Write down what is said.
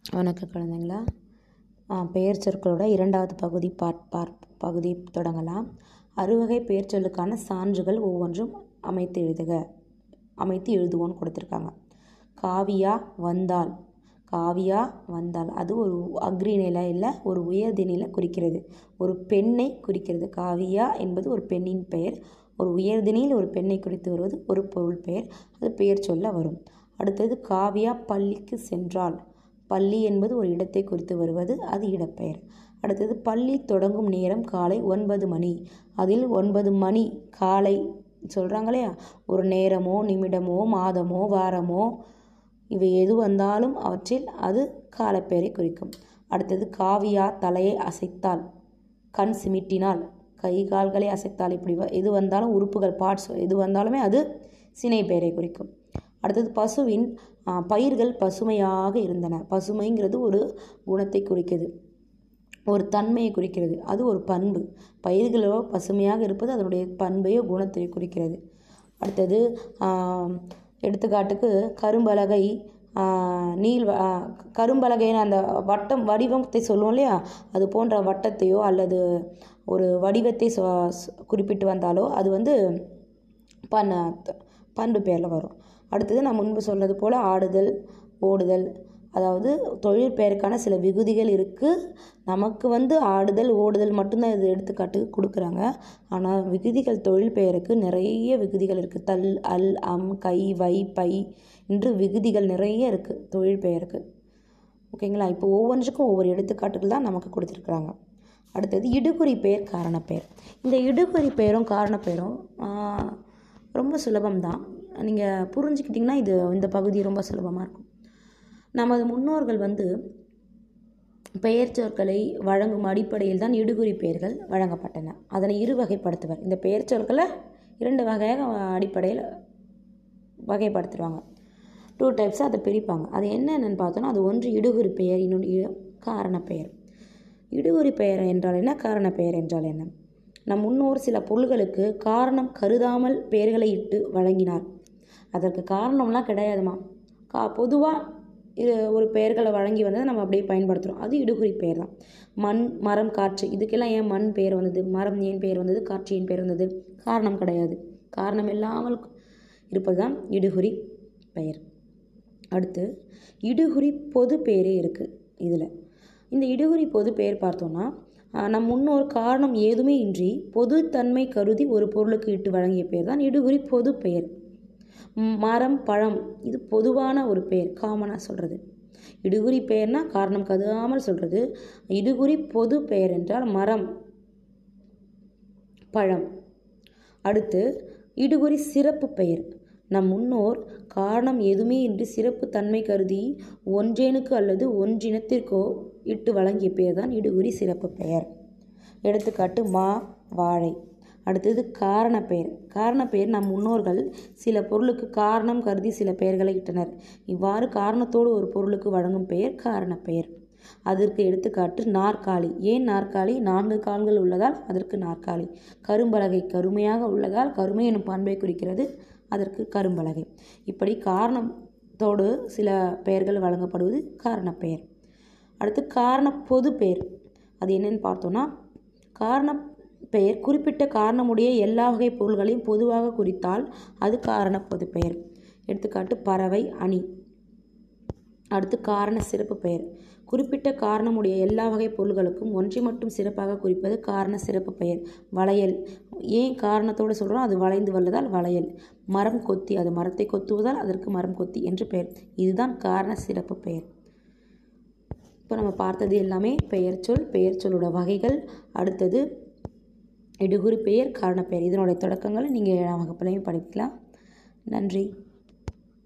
வணக்கம் குழந்தைங்களா பெயர் சொற்களோட இரண்டாவது பகுதி பார்ட் பார்ட் பகுதி தொடங்கலாம் அறுவகை பெயர் சொல்லுக்கான சான்றுகள் ஒவ்வொன்றும் அமைத்து எழுதுக அமைத்து எழுதுவோன்னு கொடுத்துருக்காங்க காவியா வந்தாள் காவியா வந்தாள் அது ஒரு அக்ரி நிலையில் ஒரு உயர்தி நிலை குறிக்கிறது ஒரு பெண்ணை குறிக்கிறது காவியா என்பது ஒரு பெண்ணின் பெயர் ஒரு உயர்தினில் ஒரு பெண்ணை குறித்து வருவது ஒரு பொருள் பெயர் அது பெயர் சொல்ல வரும் அடுத்தது காவியா பள்ளிக்கு சென்றாள் பள்ளி என்பது ஒரு இடத்தை குறித்து வருவது அது இடப்பெயர் அடுத்தது பள்ளி தொடங்கும் நேரம் காலை ஒன்பது மணி அதில் ஒன்பது மணி காலை சொல்கிறாங்க இல்லையா ஒரு நேரமோ நிமிடமோ மாதமோ வாரமோ இவை எது வந்தாலும் அவற்றில் அது காலப்பெயரை குறிக்கும் அடுத்தது காவியா தலையை அசைத்தாள் கண் சிமிட்டினால் கை கால்களை அசைத்தால் இப்படி வ- எது வந்தாலும் உறுப்புகள் பார்ட்ஸ் எது வந்தாலுமே அது சினை பெயரை குறிக்கும் அடுத்தது பசுவின் ஆ, பயிர்கள் பசுமையாக இருந்தன பசுமைங்கிறது ஒரு குணத்தை குறிக்கிறது ஒரு தன்மையை குறிக்கிறது அது ஒரு பண்பு பயிர்களோ பசுமையாக இருப்பது அதனுடைய பண்பையோ குணத்தையோ குறிக்கிறது அடுத்தது ஆம், எடுத்துக்காட்டுக்கு கரும்பலகை ஆ, நீள் வ- ஆ, கரும்பலகைன்னு அந்த வட்டம் வடிவத்தை சொல்லுவோம் இல்லையா அது போன்ற வட்டத்தையோ அல்லது ஒரு வடிவத்தை சொ- சொ- குறிப்பிட்டு வந்தாலோ அது வந்து பண பண்பு பேரில் வரும் அடுத்தது நான் முன்பு சொன்னது போல் ஆடுதல் ஓடுதல் அதாவது தொழில் பெயருக்கான சில விகுதிகள் இருக்குது நமக்கு வந்து ஆடுதல் ஓடுதல் மட்டும்தான் இது எடுத்துக்காட்டு கொடுக்குறாங்க ஆனால் விகுதிகள் தொழில் பெயருக்கு நிறைய விகுதிகள் இருக்குது தல் அல் அம் கை வை பை என்று விகுதிகள் நிறைய இருக்குது தொழில் பெயருக்கு ஓகேங்களா இப்போ ஒவ்வொன்றுக்கும் ஒவ்வொரு எடுத்துக்காட்டுகள் தான் நமக்கு கொடுத்துருக்குறாங்க அடுத்தது இடுகுறி பெயர் காரணப்பெயர் இந்த இடுகுறி பெயரும் காரணப்பெயரும் ஆஹ், ரொம்ப சுலபம்தான் நீங்கள் புரிஞ்சுக்கிட்டிங்கன்னா இது இந்த பகுதி ரொம்ப சுலபமாக இருக்கும் நமது முன்னோர்கள் வந்து பெயர் சொற்களை வழங்கும் அடிப்படையில் தான் இடுகுறி பெயர்கள் வழங்கப்பட்டன அதனை இரு வகைப்படுத்துவர் இந்த பெயர் சொற்களை இரண்டு வகையாக அடிப்படையில் வகைப்படுத்துவாங்க டூ டைப்ஸாக அதை பிரிப்பாங்க அது என்னென்னு பார்த்தோன்னா அது ஒன்று இடுகுறி பெயர் இன்னொன்று இ- காரண பெயர் இடுகுறி பெயர் என்றால் என்ன காரண பெயர் என்றால் என்ன நம் முன்னோர் சில பொருள்களுக்கு காரணம் கருதாமல் பெயர்களை இட்டு வழங்கினார் அதற்கு காரணம்லாம் கிடையாதுமா கா பொதுவாக இது ஒரு பெயர்களை வழங்கி வந்ததை நம்ம அப்படியே பயன்படுத்துகிறோம் அது இடுகுறி பெயர் தான் மண் மரம் காற்று இதுக்கெல்லாம் ஏன் மண் பெயர் வந்தது மரம் ஏன் பெயர் வந்தது காற்று ஏன் பெயர் வந்தது காரணம் கிடையாது காரணம் இல்லாமல் இருப்பது தான் இடுகுறி பெயர் அடுத்து இடுகுறி பொது பெயரே இருக்குது இதில் இந்த இடுகுறி பொது பெயர் பார்த்தோன்னா ஆஹ், நம் முன்னோர் காரணம் ஏதுமே இன்றி பொதுத்தன்மை கருதி ஒரு பொருளுக்கு இட்டு வழங்கிய பெயர் தான் இடுகுறி பொது பெயர் ம், மரம் பழம் இது பொதுவான ஒரு பெயர் காமனாக சொல்கிறது இடுகுறி பெயர்னா காரணம் கருதாமல் சொல்கிறது இடுகுறி பொது பெயர் என்றால் மரம் பழம் அடுத்து இடுகுறி சிறப்பு பெயர் நம் முன்னோர் காரணம் எதுவுமே இன்றி சிறப்பு தன்மை கருதி ஒன்றேனுக்கு அல்லது ஒன்றினத்திற்கோ இட்டு வழங்கிய பெயர் தான் இடுகுறி சிறப்பு பெயர் எடுத்துக்காட்டு மா வாழை அடுத்தது காரண பெயர் காரண பெயர் நம் முன்னோர்கள் சில பொருளுக்கு காரணம் கருதி சில பெயர்களை இட்டனர் இவ்வாறு காரணத்தோடு ஒரு பொருளுக்கு வழங்கும் பெயர் காரண பெயர் அதற்கு எடுத்துக்காட்டு நாற்காலி ஏன் நாற்காலி நான்கு கால்கள் உள்ளதால் அதற்கு நாற்காலி கரும்பலகை கருமையாக உள்ளதால் கருமை எனும் பண்பை குறிக்கிறது அதற்கு கரும்பலகை இப்படி காரணத்தோடு சில பெயர்கள் வழங்கப்படுவது காரணப் பெயர் அடுத்து காரண பொது பெயர் அது என்னன்னு பார்த்தோன்னா காரண பெயர் குறிப்பிட்ட காரணமுடைய எல்லா வகை பொருள்களையும் பொதுவாக குறித்தால் அது காரண பொது பெயர் எடுத்துக்காட்டு பறவை அணி அடுத்து காரண சிறப்பு பெயர் குறிப்பிட்ட காரணமுடைய எல்லா வகை பொருள்களுக்கும் ஒன்றை மட்டும் சிறப்பாக குறிப்பது காரண சிறப்பு பெயர் வளையல் ஏன் காரணத்தோடு சொல்கிறோம் அது வளைந்து வல்லதால் வளையல் மரம் கொத்தி அது மரத்தை கொத்துவதால் அதற்கு மரம் கொத்தி என்று பெயர் இதுதான் காரண சிறப்பு பெயர் இப்போ நம்ம பார்த்தது எல்லாமே பெயர் சொல் பெயர் சொல்லோட வகைகள் அடுத்தது இடுகுறி பெயர் காரணப்பெயர் இதனுடைய தொடக்கங்களை நீங்கள் ஏழாம் வகுப்புலையும் படிக்கலாம் நன்றி